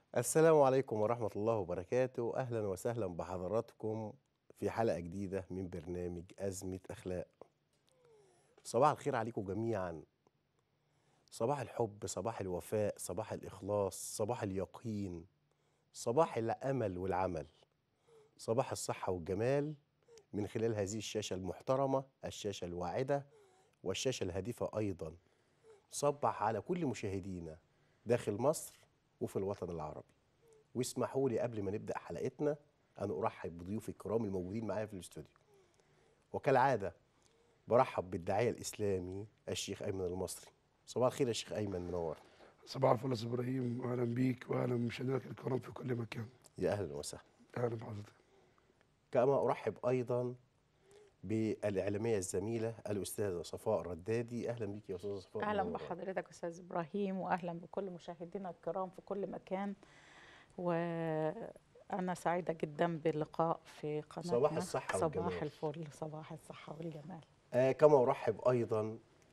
السلام عليكم ورحمة الله وبركاته أهلا وسهلا بحضراتكم في حلقة جديدة من برنامج أزمة أخلاق صباح الخير عليكم جميعا صباح الحب صباح الوفاء صباح الإخلاص صباح اليقين صباح الأمل والعمل صباح الصحة والجمال من خلال هذه الشاشة المحترمة الشاشة الواعدة والشاشة الهادفة أيضا صبح على كل مشاهدينا داخل مصر وفي الوطن العربي واسمحوا لي قبل ما نبدأ حلقتنا أن أرحب بضيوفي الكرام الموجودين معايا في الاستوديو وكالعادة برحب بالداعية الإسلامي الشيخ أيمن المصري صباح الخير يا شيخ أيمن منور صباح الفل يا أستاذ ابراهيم واهلا بيك واهلا بمشاهدينك الكرام في كل مكان يا أهلا وسهلا اهلا بحضرتك كما أرحب أيضا بالإعلامية الزميلة الأستاذة صفاء الردادي أهلا بك يا أستاذة صفاء اهلا منورة. بحضرتك استاذ ابراهيم واهلا بكل مشاهدينا الكرام في كل مكان وانا سعيده جدا باللقاء في قناتنا صباح الصحة صباح والجمال. الفل صباح الصحه والجمال آه كما أرحب أيضا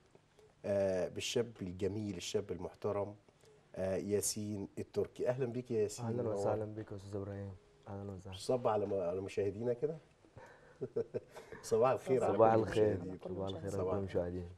آه بالشاب الجميل الشاب المحترم آه ياسين التركي أهلا بك يا ياسين اهلا منور. وسهلا بك يا استاذ ابراهيم اهلا وسهلا صب على م- على مشاهدينا كده صباح الخير على صباح كل الخير المشاهدين. صباح الخير صباح على كل الخير. المشاهدين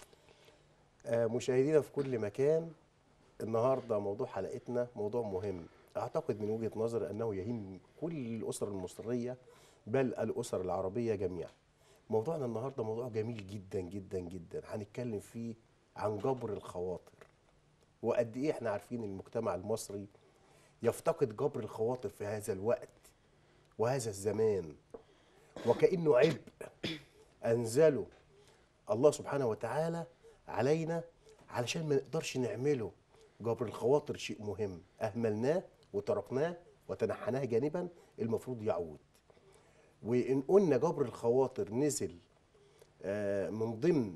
آه مشاهدينا في كل مكان النهارده موضوع حلقتنا موضوع مهم اعتقد من وجهة نظري انه يهم كل الاسر المصرية بل الاسر العربية جميعا موضوعنا النهارده موضوع جميل جدا جدا جدا هنتكلم فيه عن جبر الخواطر وقد ايه احنا عارفين المجتمع المصري يفتقد جبر الخواطر في هذا الوقت وهذا الزمان وكأنه عبء أنزله الله سبحانه وتعالى علينا علشان ما نقدرش نعمله جبر الخواطر شيء مهم أهملناه وتركناه وتنحناه جانبا المفروض يعود وإن قلنا جبر الخواطر نزل آه، من ضمن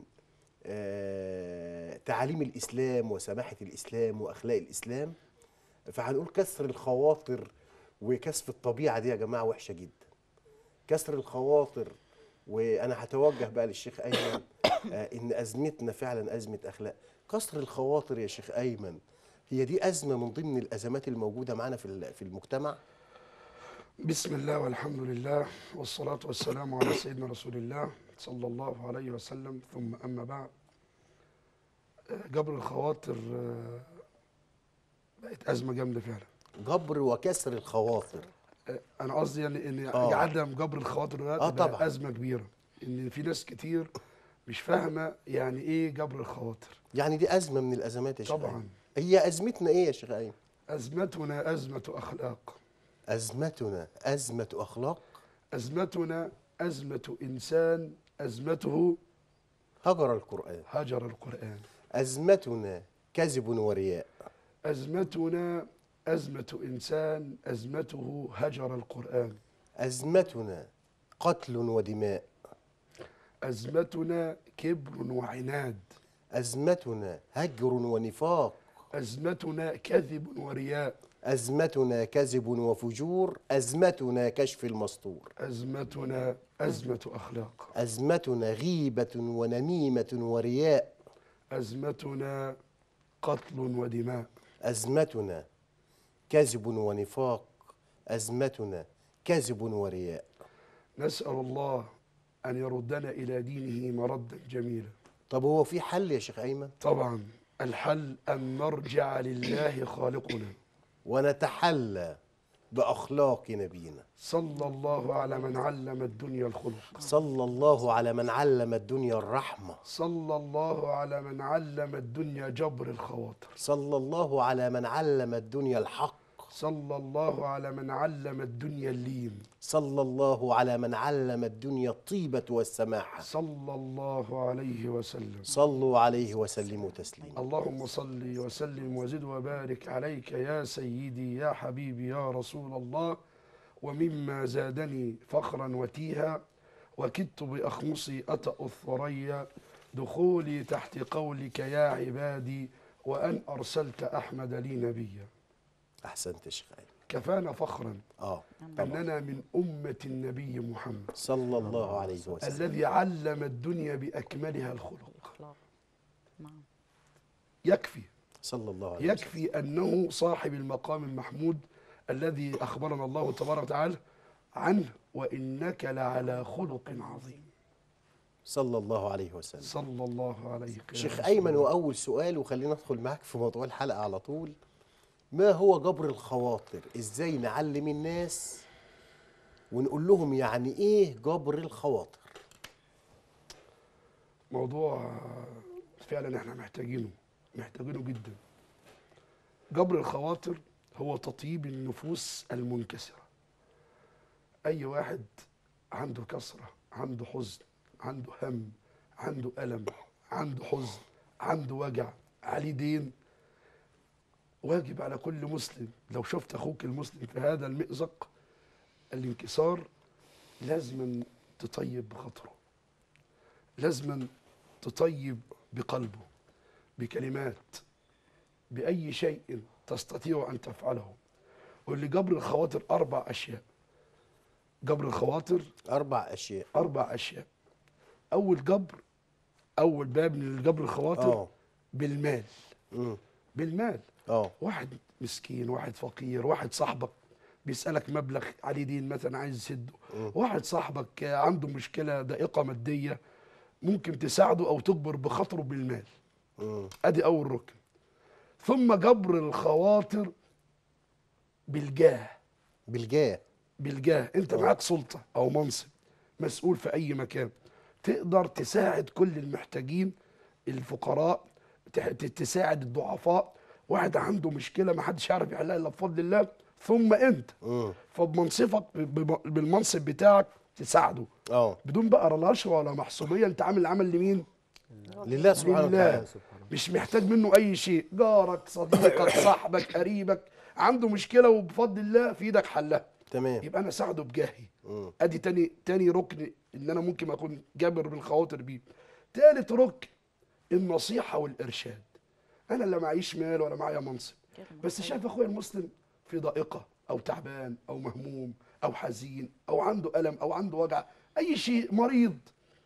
آه، تعاليم الإسلام وسماحة الإسلام وأخلاق الإسلام فهنقول كسر الخواطر وكسف الطبيعة دي يا جماعة وحشة جدا كسر الخواطر وانا هتوجه بقى للشيخ ايمن آه ان ازمتنا فعلا ازمه اخلاق كسر الخواطر يا شيخ ايمن هي دي ازمه من ضمن الازمات الموجوده معانا في ال- في المجتمع بسم الله والحمد لله والصلاة والسلام على سيدنا رسول الله صلى الله عليه وسلم ثم أما بعد آه، جبر الخواطر آه، بقت أزمة جامدة فعلا جبر وكسر الخواطر آه، أنا قصدي يعني إن آه. عدم جبر الخواطر ده آه بقى طبعاً. أزمة كبيرة إن في ناس كتير مش فاهمة يعني إيه جبر الخواطر يعني دي ازمه من الازمات يا شيخ طبعاً. أيمن. هي ازمتنا ايه يا شيخ ايمن أزمتنا أزمة أخلاق ازمتنا ازمه اخلاق أزمتنا أزمة إنسان أزمته هجر القران هجر القرآن ازمتنا كذب ورياء أزمتنا أزمة إنسان أزمته هجر القرآن ازمتنا قتل ودماء أزمتنا كبر وعناد ازمتنا هجر ونفاق أزمتنا كذب ورياء أزمتنا كذب وفجور أزمتنا كشف المستور أزمتنا أزمة أخلاق أزمتنا غيبة ونميمة ورياء أزمتنا قتل ودماء أزمتنا كذب ونفاق أزمتنا كذب ورياء نسأل الله أن يردنا إلى دينه مردا جميلا طب هو في حل يا شيخ أيمن طبعا الحل أن نرجع لله خالقنا ونتحلى بأخلاق نبينا صلى الله على من علم الدنيا الخلق صلى الله على من علم الدنيا الرحمة صلى الله على من علم الدنيا جبر الخواطر صلى الله على من علم الدنيا الحق صلى الله على من علم الدنيا اللين صلى الله على من علم الدنيا الطيبة والسماحة صلى الله عليه وسلم صلوا عليه وسلموا تسليما اللهم صل وسلم وزد وبارك عليك يا سيدي يا حبيبي يا رسول الله ومما زادني فخرا وتيها وكدت بأخمصي أطأ الثريا دخولي تحت قولك يا عبادي وأن أرسلت أحمد لي نبيا احسنت يا شيخ أيمن. كفانا فخرا اه طبعا أننا من أمة النبي محمد صلى الله عليه وسلم الذي علم الدنيا بأكملها الخلق الاخلاق نعم يكفي صلى الله عليه وسلم يكفي أنه صاحب المقام المحمود الذي أخبرنا الله تبارك وتعالى عنه وإنك لعلى خلق عظيم صلى الله عليه وسلم صلى الله عليه وسلم شيخ ايمن واول سؤال وخلينا ندخل معاك في موضوع الحلقه على طول ما هو جبر الخواطر ازاي نعلم الناس ونقول لهم يعني ايه جبر الخواطر موضوع فعلا احنا محتاجينه محتاجينه جدا جبر الخواطر هو تطيب النفوس المنكسرة أي واحد عنده كسرة عنده حزن عنده هم عنده ألم عنده حزن عنده وجع عليه دين واجب على كل مسلم لو شفت أخوك المسلم في هذا المئزق الانكسار لازم تطيب بخاطره لازما تطيب بقلبه بكلمات بأي شيء تستطيع أن تفعله ولجبر الخواطر أربع أشياء جبر الخواطر اربع اشياء أربع أشياء أول جبر أول باب من جبر الخواطر اه بالمال امم بالمال اه واحد مسكين واحد فقير واحد صاحبك بيسألك مبلغ عليه دين مثلا عايز يسده مم. واحد صاحبك عنده مشكلة ضائقة مادية ممكن تساعده أو تجبر بخاطره بالمال امم ادي اول ركن ثم جبر الخواطر بالجاه بالجاه بالجاه انت آه. معاك سلطه او منصب مسؤول في اي مكان تقدر تساعد كل المحتاجين الفقراء تح- ت- تساعد الضعفاء واحد عنده مشكله ما حدش يعرف يحلها الا بفضل الله ثم انت امم فبمنصفك ب- ب- بالمنصب بتاعك تساعده اه بدون بقى رشوه ولا محسوبيه انت عامل العمل لمين لله سبحانه لله. وتعالى سبحان الله مش محتاج منه اي شيء جارك صديقك صاحبك قريبك عنده مشكله وبفضل الله في ايدك حلها تمام يبقى انا اساعده بجاهي امم ادي تاني تاني ركن ان انا ممكن اكون جابر بالخواطر بيه تالت ركن النصيحه والارشاد انا لا معيش مال ولا معايا منصب بس شايف اخويا المسلم في ضائقه او تعبان او مهموم او حزين او عنده الم او عنده وجع اي شيء مريض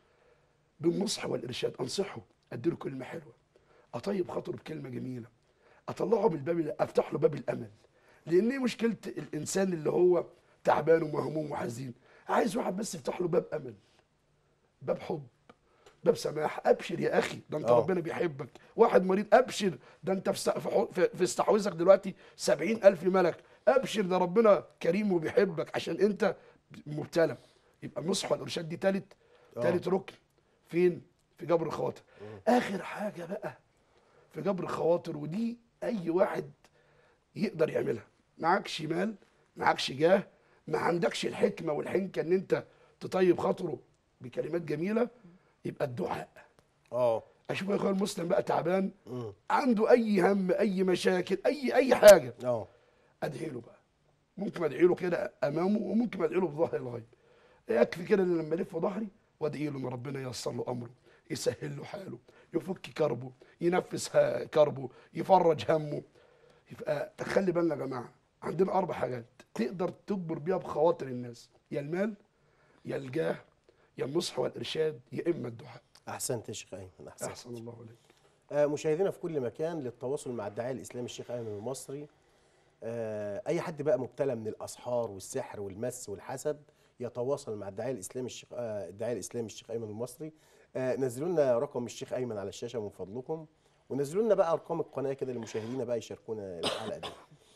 بالنصح والارشاد انصحه اديله كلمه حلوه اطيب خاطره بكلمه جميله اطلعه من الباب افتح له باب الامل لان ايه مشكله الانسان اللي هو تعبان ومهموم وحزين عايز واحد بس يفتح له باب امل باب حب باب سماح ابشر يا اخي ده انت آه. ربنا بيحبك واحد مريض ابشر ده انت في س- في حو- في- في استحوذك دلوقتي سبعين الف ملك ابشر ده ربنا كريم وبيحبك عشان انت مبتلى يبقى النصح والارشاد دي تالت آه. تالت ركن فين في جبر الخواطر اخر حاجه بقى في جبر الخواطر ودي اي واحد يقدر يعملها معكش مال معكش جاه ما عندكش الحكمه والحنكه ان انت تطيب خاطره بكلمات جميله يبقى الدعاء اه اشوف يا اخويا المسلم بقى تعبان امم عنده اي هم اي مشاكل اي اي حاجه اه ادعي له بقى ممكن ادعي له كده امامه وممكن ادعي له بظهر الغيب يكفي كده ان لما الف ظهري وادعي له ان ربنا ييسر له امره يسهل له حاله يفك كربه ينفس ها- كربه يفرج همه يبقى تخلي بالنا يا جماعه عندنا اربع حاجات تقدر تجبر بيها بخواطر الناس يا المال يا الجاه يا النصح والارشاد يا اما الدعاء احسنت يا شيخ ايمن احسنت احسن الله عليك آه، مشاهدينا في كل مكان للتواصل مع الداعيه الاسلامي الشيخ ايمن المصري آه، اي حد بقى مبتلى من الاسحار والسحر والمس والحسد يتواصل مع الداعيه الاسلامي الشيخ آه، الداعيه الاسلامي الشيخ ايمن المصري آه، نزلوا لنا رقم الشيخ ايمن على الشاشه من فضلكم ونزلوا لنا بقى ارقام القناه كده للمشاهدين بقى يشاركونا الحلقه دي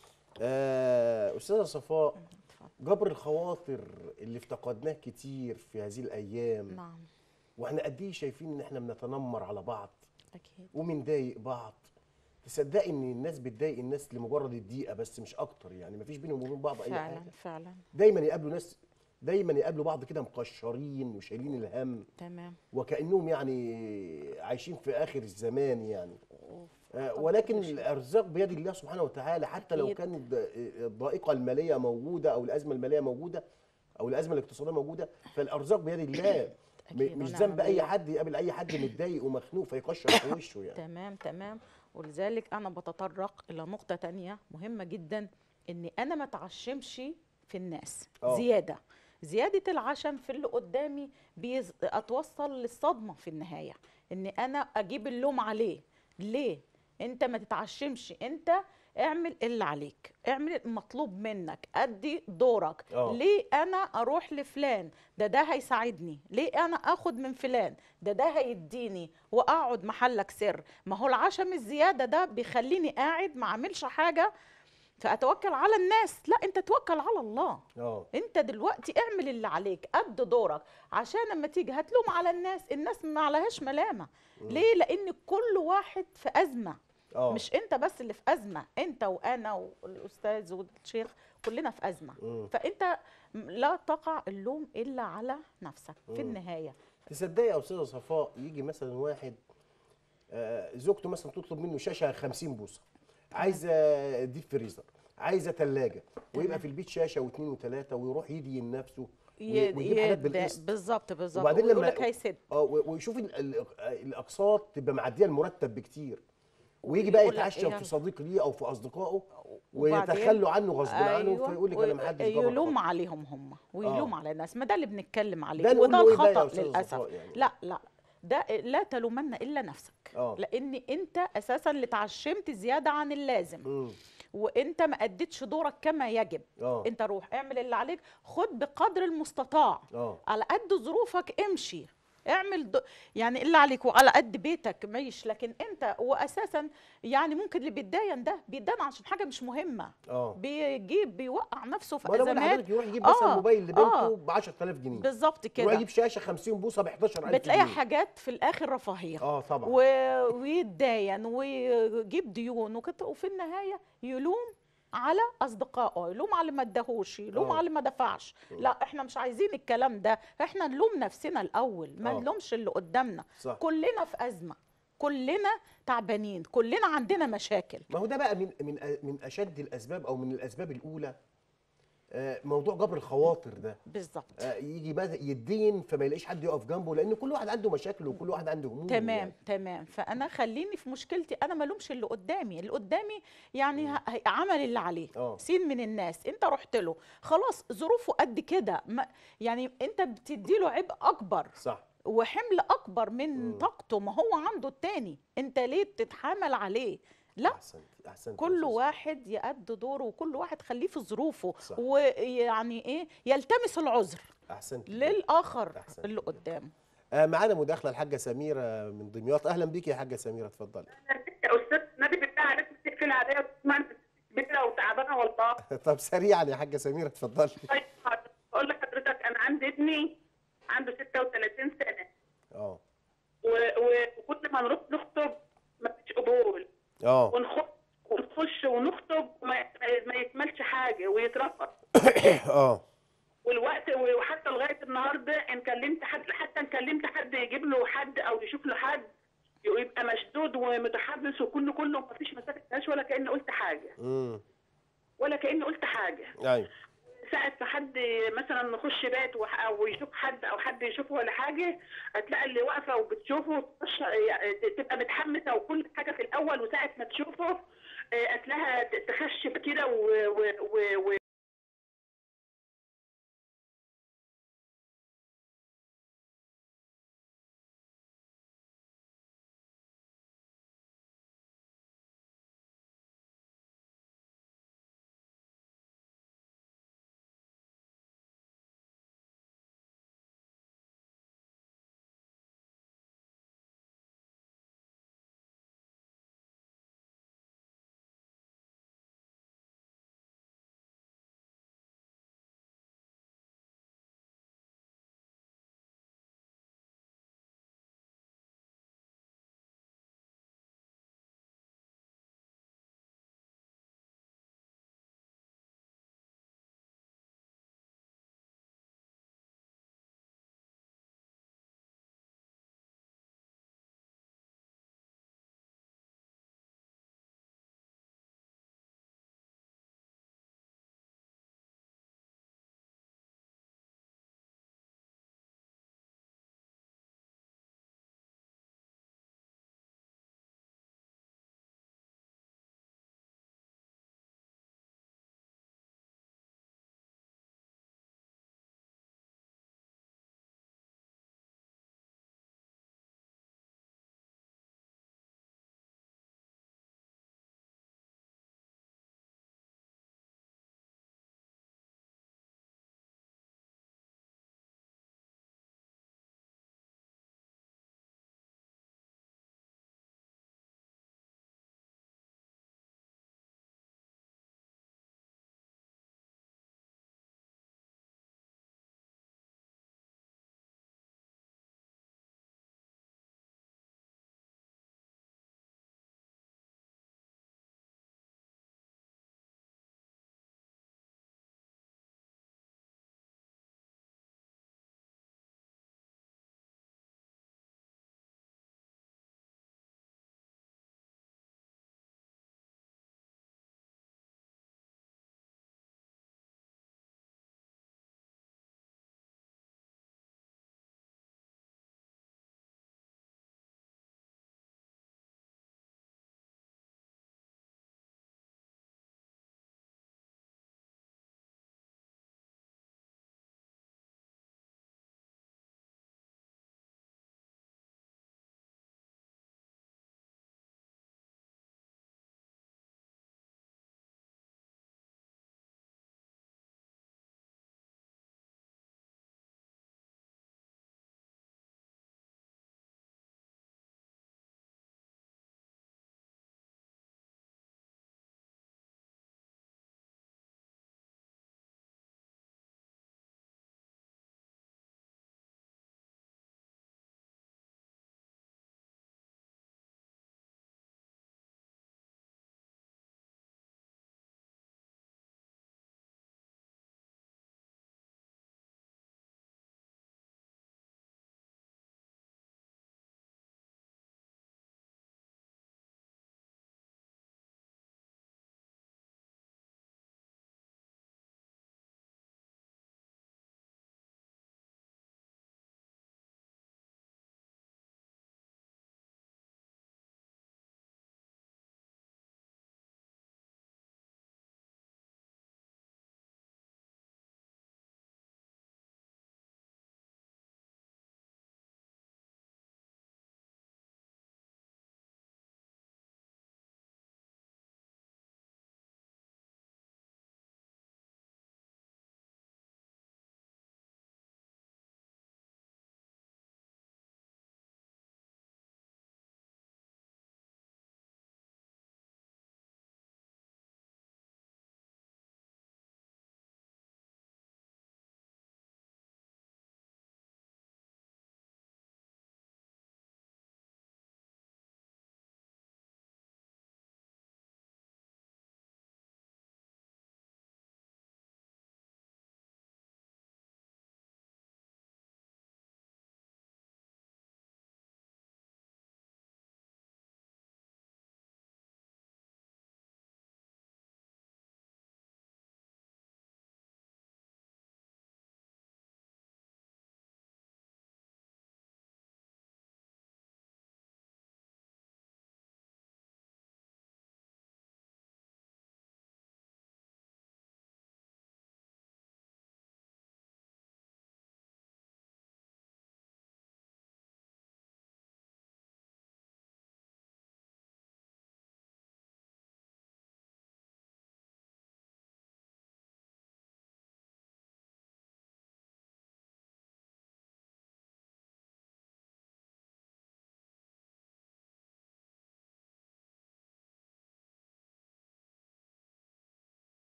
آه، استاذه صفاء جبر الخواطر اللي افتقدناه كتير في هذه الايام نعم واحنا قد ايه شايفين ان احنا بنتنمر على بعض اكيد وبنضايق بعض تصدقي ان الناس بتضايق الناس لمجرد الدقيقه بس مش اكتر يعني مفيش بينهم وبين بعض اي فعلا حاجه فعلا دايما يقابلوا ناس دايما يقابلوا بعض كده مقشرين وشايلين الهم تمام وكانهم يعني عايشين في اخر الزمان يعني وف- آه، طبعاً ولكن كل شيء. الارزاق بيد الله سبحانه وتعالى حتى لو أكيد. كانت الضائقه الماليه موجوده او الازمه الماليه موجوده او الازمه الاقتصاديه موجوده فالارزاق بيد الله م- أكيد مش ونعم ذنب اي بالله. حد يقابل اي حد متضايق ومخنوق فيكشر في وشه يعني تمام تمام ولذلك انا بتطرق الى نقطه تانية مهمه جدا ان انا ما اتعشمش في الناس آه. زياده زياده العشم في اللي قدامي بيز... اتوصل للصدمه في النهايه ان انا اجيب اللوم عليه ليه انت ما تتعشمش انت اعمل اللي عليك اعمل المطلوب منك ادي دورك آه. ليه انا اروح لفلان ده ده هيساعدني ليه انا اخد من فلان ده ده هيديني واقعد محلك سر ما هو العشم الزياده ده بيخليني قاعد ما اعملش حاجه فاتوكل على الناس لا انت توكل على الله اه انت دلوقتي اعمل اللي عليك قد دورك عشان لما تيجي هتلوم على الناس الناس ما عليهاش ملامه ليه لان كل واحد في ازمه اه مش انت بس اللي في ازمه انت وانا والاستاذ والشيخ كلنا في ازمه مم. فانت م- لا تقع اللوم الا على نفسك في مم. النهايه تصدقي يا استاذه صفاء يجي مثلا واحد آه، زوجته مثلا تطلب منه شاشه 50 بوصه عايزه ديب فريزر عايزه ثلاجه ويبقى تمام. في البيت شاشه واثنين وثلاثه ويروح يدين نفسه ي- ويجيب حاجات ي- بالقسط بالظبط بالظبط وبعدين ويقول لما- لك هيسد اه و- ويشوف ال- ال- الاقساط تبقى معديه المرتب بكتير ويجي بقى ويقول لك يتعشم إيه في صديق ليه او في اصدقائه وبعدين- ويتخلوا عنه غصب عنه أيوة، فيقول لك انا ما حدش جبر يلوم خاطر. عليهم هم ويلوم آه. على الناس ما ده اللي بنتكلم عليه ده نقول وده له إيه بقى يا الخطا أستاذة للاسف صفاء يعني؟ لا لا ده لا تلومن الا نفسك آه. لان انت اساسا اللي اتعشمت زياده عن اللازم مم. وانت ما اديتش دورك كما يجب اه انت روح اعمل اللي عليك خد بقدر المستطاع اه على قد ظروفك امشي اعمل د... يعني اللي عليك وعلى قد بيتك ماشي لكن انت واساسا يعني ممكن اللي بيتداين ده بيتداين عشان حاجه مش مهمه اه بيجيب بيوقع نفسه في ما انا بقول ازمات لحضرتك يروح يجيب مثلا آه، موبايل لبنته آه. ب 10000 جنيه بالظبط يروح كده يجيب شاشه 50 بوصه ب 11000 بتلاقي جنيه حاجات في الاخر رفاهيه اه طبعا و... ويتداين ويجيب ديون وكده وفي النهايه يلوم على اصدقائه يلوم على اللي ما اداهوش يلوم آه. على اللي ما دفعش لا احنا مش عايزين الكلام ده احنا نلوم نفسنا الاول ما آه. نلومش اللي قدامنا صح كلنا في ازمه كلنا تعبانين كلنا عندنا مشاكل ما هو ده بقى من من من اشد الاسباب او من الاسباب الاولى آه، موضوع جبر الخواطر ده بالظبط آه، يجي بقى يدين فما يلاقيش حد يقف جنبه لان كل واحد عنده مشاكل وكل واحد عنده هموم تمام يعني. تمام فانا خليني في مشكلتي انا ما لومش اللي قدامي اللي قدامي يعني ه- هي- عمل اللي عليه آه. سين من الناس انت رحت له خلاص ظروفه قد كده ما- يعني انت بتدي له عبء اكبر صح وحمل اكبر من مم. طاقته ما هو عنده التاني انت ليه بتتحامل عليه لا احسنت احسنت يا كل أستاذ. واحد يأدي دوره وكل واحد خليه في ظروفه صح. ويعني ايه يلتمس العذر احسنت للاخر أحسنت اللي جداً. قدامه آه، معانا مداخله الحاجه سميره من دمياط اهلا بيك يا حاجه سميره اتفضلي يا استاذ نبي بالله عليك تقفل عليا وتسمعني كبيره وتعبانه والله طب سريعا يا حاجه سميره اتفضلي طيب حاضر. بقول لحضرتك انا عندي ابني عنده 36 سنه اه و- و- وكل ما نروح نخطب ما فيش قبول اه ونخش ونخش ونخطب وما ما يكملش حاجه ويترفض اه والوقت وحتى لغايه النهارده ان كلمت حد حتى ان كلمت حد يجيب له حد او يشوف له حد يبقى مشدود ومتحمس وكله كله ما فيش مسافه ولا كاني قلت حاجه امم ولا كاني قلت حاجه ايوه ساعة ما حد مثلا نخش بيت وح- او يشوف حد او حد يشوفه ولا حاجه هتلاقي اللي واقفه وبتشوفه تخش- يعني تبقى متحمسه وكل حاجه في الاول وساعه ما تشوفه آه، هتلاقيها تخشب كده و- و- و- و-